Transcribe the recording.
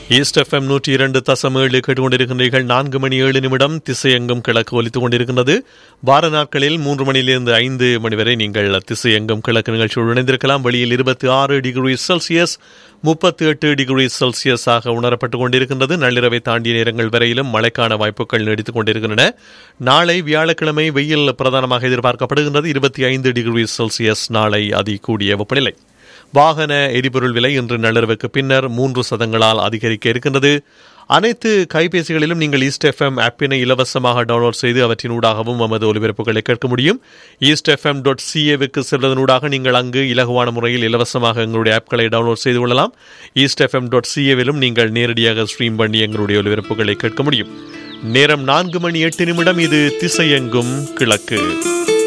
east FM நூற்றி இரண்டு தசம் ஏழு கேட்டுக்கொண்டிருக்கின்றீர்கள் நான்கு மணி ஏழு நிமிடம் திசையெங்கும் கிழக்கு ஒலித்துக் கொண்டிருக்கின்றது வார நாட்களில் மூன்று மணியிலிருந்து ஐந்து மணி வரை நீங்கள் திசையெங்கும் கிழக்கு நிகழ்ச்சியோடு இணைந்திருக்கலாம் வெளியில் இருபத்தி ஆறு டிகிரி செல்சியஸ் முப்பத்தி எட்டு டிகிரி செல்சியஸ் ஆக உணரப்பட்டுக் கொண்டிருக்கின்றது நள்ளிரவை தாண்டிய நேரங்கள் வரையிலும் மழைக்கான வாய்ப்புகள் நீடித்துக் கொண்டிருக்கின்றன நாளை வியாழக்கிழமை வெயில் பிரதானமாக எதிர்பார்க்கப்படுகின்றது இருபத்தி ஐந்து டிகிரி செல்சியஸ் நாளை அதி கூடிய வெப்பநிலை வாகன எரிபொருள் விலை இன்று நள்ளிரவுக்கு பின்னர் மூன்று சதங்களால் அதிகரிக்க இருக்கின்றது அனைத்து கைபேசிகளிலும் நீங்கள் ஈஸ்ட் எஃப்எம் ஆப்பினை இலவசமாக டவுன்லோட் செய்து அவற்றினூடாகவும் நமது ஒலிபரப்புகளை கேட்க முடியும் ஈஸ்ட் எஃப்எம் டாட் சிஏவுக்கு செல்வதனூடாக நீங்கள் அங்கு இலகுவான முறையில் இலவசமாக எங்களுடைய ஆப்களை டவுன்லோட் செய்து கொள்ளலாம் ஈஸ்ட் எஃப்எம் டாட் சிஏவிலும் நீங்கள் நேரடியாக ஸ்ட்ரீம் பண்ணி எங்களுடைய ஒலிபரப்புகளை கேட்க முடியும் நேரம் நான்கு மணி எட்டு நிமிடம் இது திசையெங்கும் கிழக்கு